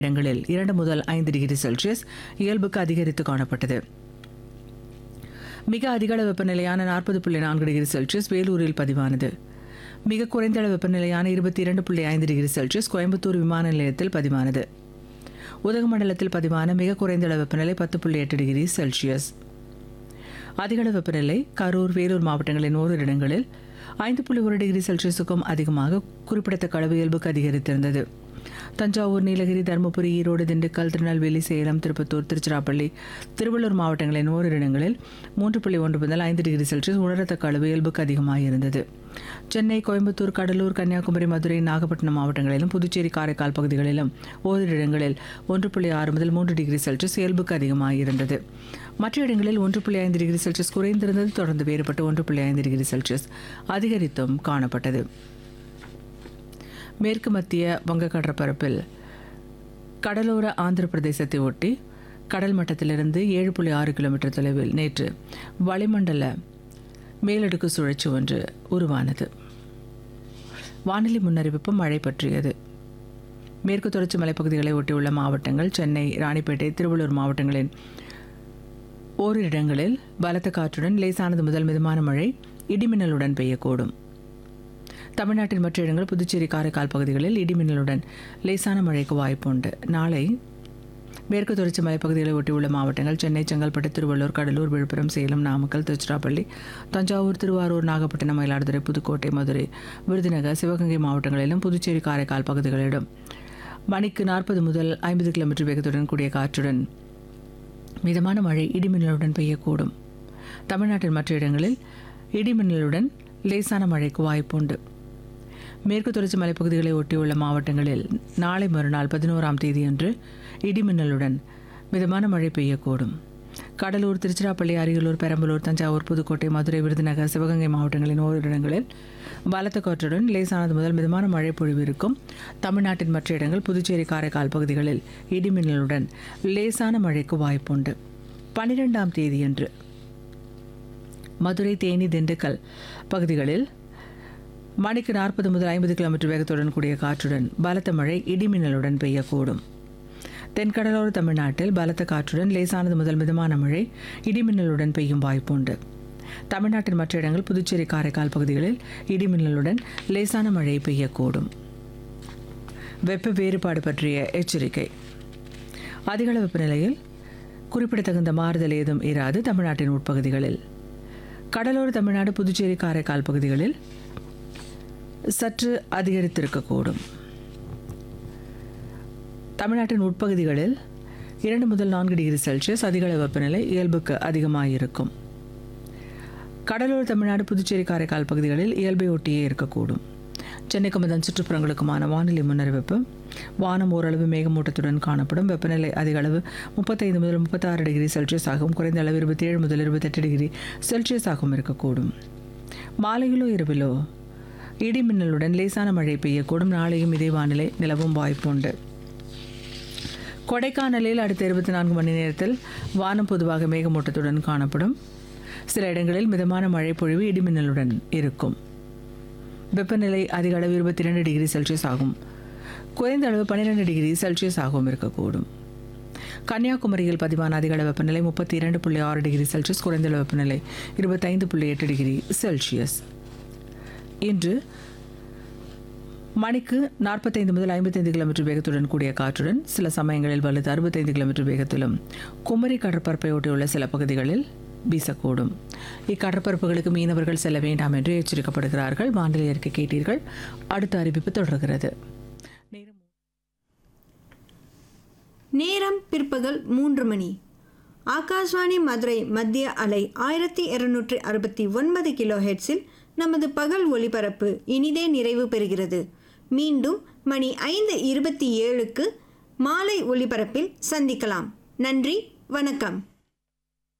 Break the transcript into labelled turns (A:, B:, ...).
A: இடங்களில் இரண்டு முதல் ஐந்து டிகிரி செல்சியஸ் இயல்புக்கு அதிகரித்து காணப்பட்டது மிக அதிகளவு வெப்பநிலையான நாற்பது புள்ளி நான்கு டிகிரி செல்சியஸ் வேலூரில் பதிவானது மிக குறைந்த அளவு வெப்பநிலையான இருபத்தி இரண்டு புள்ளி ஐந்து டிகிரி செல்சியஸ் கோயம்புத்தூர் விமான நிலையத்தில் பதிவானது உதகமண்டலத்தில் பதிவான மிக குறைந்த அளவு வெப்பநிலை பத்து புள்ளி எட்டு டிகிரி செல்சியஸ் அதிகளவு வெப்பநிலை கரூர் வேலூர் மாவட்டங்களின் ஓரிரு இடங்களில் ஐந்து புள்ளி ஒரு டிகிரி செல்சியஸுக்கும் அதிகமாக குறிப்பிடத்தக்க அளவு இயல்புக்கு அதிகரித்திருந்தது தஞ்சாவூர் நீலகிரி தருமபுரி ஈரோடு திண்டுக்கல் திருநெல்வேலி சேலம் திருப்பத்தூர் திருச்சிராப்பள்ளி திருவள்ளூர் மாவட்டங்களின் ஓரிரு இடங்களில் மூன்று புள்ளி ஒன்று முதல் ஐந்து டிகிரி செல்சியஸ் உணரத்தக்க அளவு இயல்புக்கு அதிகமாக இருந்தது சென்னை கோயம்புத்தூர் கடலூர் கன்னியாகுமரி மதுரை நாகப்பட்டினம் மாவட்டங்களிலும் புதுச்சேரி காரைக்கால் பகுதிகளிலும் ஓரிரு இடங்களில் ஒன்று புள்ளி ஆறு முதல் மூன்று டிகிரி செல்சியஸ் இயல்புக்கு அதிகமாக இருந்தது மற்ற இடங்களில் ஒன்று புள்ளி ஐந்து டிகிரி செல்சியஸ் குறைந்திருந்தது தொடர்ந்து வேறுபட்டு ஒன்று புள்ளி ஐந்து டிகிரி செல்சியஸ் அதிகரித்தும் காணப்பட்டது மேற்கு மத்திய வங்கக்கடற்பரப்பில் கடலோர ஆந்திர பிரதேசத்தை ஒட்டி கடல் மட்டத்திலிருந்து ஏழு புள்ளி ஆறு கிலோமீட்டர் தொலைவில் நேற்று வளிமண்டல மேலடுக்கு சுழற்சி ஒன்று உருவானது வானிலை முன்னறிவிப்பு மழை பற்றியது மேற்கு தொடர்ச்சி மலைப்பகுதிகளை ஒட்டியுள்ள மாவட்டங்கள் சென்னை ராணிப்பேட்டை திருவள்ளூர் மாவட்டங்களின் ஓரிரு இடங்களில் பலத்த காற்றுடன் லேசானது முதல் மிதமான மழை இடிமின்னலுடன் பெய்யக்கூடும் தமிழ்நாட்டின் மற்ற இடங்கள் புதுச்சேரி காரைக்கால் பகுதிகளில் இடிமின்னலுடன் லேசான மழைக்கு வாய்ப்புண்டு நாளை மேற்கு தொடர்ச்சி மலைப்பகுதிகளை ஒட்டியுள்ள மாவட்டங்கள் சென்னை செங்கல்பட்டு திருவள்ளூர் கடலூர் விழுப்புரம் சேலம் நாமக்கல் திருச்சிராப்பள்ளி தஞ்சாவூர் திருவாரூர் நாகப்பட்டினம் மயிலாடுதுறை புதுக்கோட்டை மதுரை விருதுநகர் சிவகங்கை மாவட்டங்களிலும் புதுச்சேரி காரைக்கால் பகுதிகளிலும் மணிக்கு நாற்பது முதல் ஐம்பது கிலோமீட்டர் வேகத்துடன் கூடிய காற்றுடன் மிதமான மழை இடிமின்னலுடன் பெய்யக்கூடும் தமிழ்நாட்டின் மற்ற இடங்களில் இடிமின்னலுடன் லேசான மழைக்கு வாய்ப்புண்டு மேற்கு தொடர்ச்சி மலைப்பகுதிகளை ஒட்டியுள்ள மாவட்டங்களில் நாளை மறுநாள் பதினோராம் தேதியன்று இடிமின்னலுடன் மிதமான மழை பெய்யக்கூடும் கடலூர் திருச்சிராப்பள்ளி அரியலூர் பெரம்பலூர் தஞ்சாவூர் புதுக்கோட்டை மதுரை விருதுநகர் சிவகங்கை மாவட்டங்களின் ஓரிரு இடங்களில் பலத்த காற்றுடன் லேசானது முதல் மிதமான மழை பொழிவு இருக்கும் தமிழ்நாட்டின் மற்ற இடங்கள் புதுச்சேரி காரைக்கால் பகுதிகளில் இடிமின்னலுடன் லேசான மழைக்கு வாய்ப்புண்டு பனிரெண்டாம் தேதியன்று மதுரை தேனி திண்டுக்கல் பகுதிகளில் மணிக்கு நாற்பது முதல் ஐம்பது கிலோமீட்டர் வேகத்துடன் கூடிய காற்றுடன் பலத்த மழை இடிமின்னலுடன் பெய்யக்கூடும் தென்கடலோர தமிழ்நாட்டில் பலத்த காற்றுடன் லேசானது முதல் மிதமான மழை இடிமின்னலுடன் பெய்யும் வாய்ப்புண்டு தமிழ்நாட்டின் மற்ற இடங்கள் புதுச்சேரி காரைக்கால் பகுதிகளில் இடிமின்னலுடன் லேசான மழை பெய்யக்கூடும் வெப்ப வேறுபாடு பற்றிய எச்சரிக்கை அதிகள வெப்பநிலையில் குறிப்பிடத்தகுந்த மாறுதல் ஏதும் இராது தமிழ்நாட்டின் உட்பகுதிகளில் கடலோர தமிழ்நாடு புதுச்சேரி காரைக்கால் பகுதிகளில் சற்று அதிகரித்திருக்கக்கூடும் தமிழ்நாட்டின் உட்பகுதிகளில் இரண்டு முதல் நான்கு டிகிரி செல்சியஸ் அதிகளவு வெப்பநிலை இயல்புக்கு அதிகமாக இருக்கும் கடலோர தமிழ்நாடு புதுச்சேரி காரைக்கால் பகுதிகளில் இயல்பை ஒட்டியே இருக்கக்கூடும் சென்னைக்கும் அதன் சுற்றுப்புறங்களுக்குமான வானிலை முன்னறிவிப்பு வானம் ஓரளவு மேகமூட்டத்துடன் காணப்படும் வெப்பநிலை அதிக அளவு முப்பத்தைந்து முதல் முப்பத்தாறு டிகிரி செல்சியஸ் ஆகவும் குறைந்த அளவு இருபத்தி ஏழு முதல் இருபத்தெட்டு டிகிரி செல்சியஸ் ஆகவும் இருக்கக்கூடும் மாலையிலோ இரவிலோ இடி மின்னலுடன் லேசான மழை பெய்யக்கூடும் நாளையும் இதே வானிலை நிலவும் வாய்ப்புண்டு கொடைக்கானலில் அடுத்த இருபத்தி நான்கு மணி நேரத்தில் வானம் பொதுவாக மேகமூட்டத்துடன் காணப்படும் சில இடங்களில் மிதமான மழை பொழிவு இடிமின்னலுடன் இருக்கும் வெப்பநிலை அதிக அளவு இருபத்தி ரெண்டு டிகிரி செல்சியஸ் ஆகும் குறைந்த அளவு பன்னிரெண்டு டிகிரி செல்சியஸ் ஆகவும் இருக்கக்கூடும் கன்னியாகுமரியில் பதிவான அதிக அளவு வெப்பநிலை முப்பத்தி இரண்டு புள்ளி ஆறு டிகிரி செல்சியஸ் குறைந்த அளவு வெப்பநிலை இருபத்தைந்து புள்ளி எட்டு டிகிரி செல்சியஸ் இன்று மணிக்கு நாற்பத்தைந்து முதல் ஐம்பத்தைந்து கிலோமீட்டர் வேகத்துடன் கூடிய காற்றுடன் சில சமயங்களில் வலுத்து அறுபத்தைந்து கிலோமீட்டர் வேகத்திலும் குமரி கடற்பரப்பை ஒட்டியுள்ள சில பகுதிகளில் வீசக்கூடும் இக்கடற்பரப்புகளுக்கு மீனவர்கள் செல்ல வேண்டாம் என்று எச்சரிக்கப்படுகிறார்கள் வானிலை அறிக்கை கேட்டீர்கள் அடுத்த அறிவிப்பு தொடர்கிறது நேரம்
B: நேரம் பிற்பகல் மூன்று மணி ஆகாஷ்வாணி மதுரை மத்திய அலை ஆயிரத்தி இருநூற்றி அறுபத்தி ஒன்பது கிலோ ஹெட்ஸில் நமது பகல் ஒலிபரப்பு இனிதே நிறைவு பெறுகிறது மீண்டும் மணி ஐந்து இருபத்தி ஏழுக்கு மாலை ஒலிபரப்பில் சந்திக்கலாம் நன்றி வணக்கம்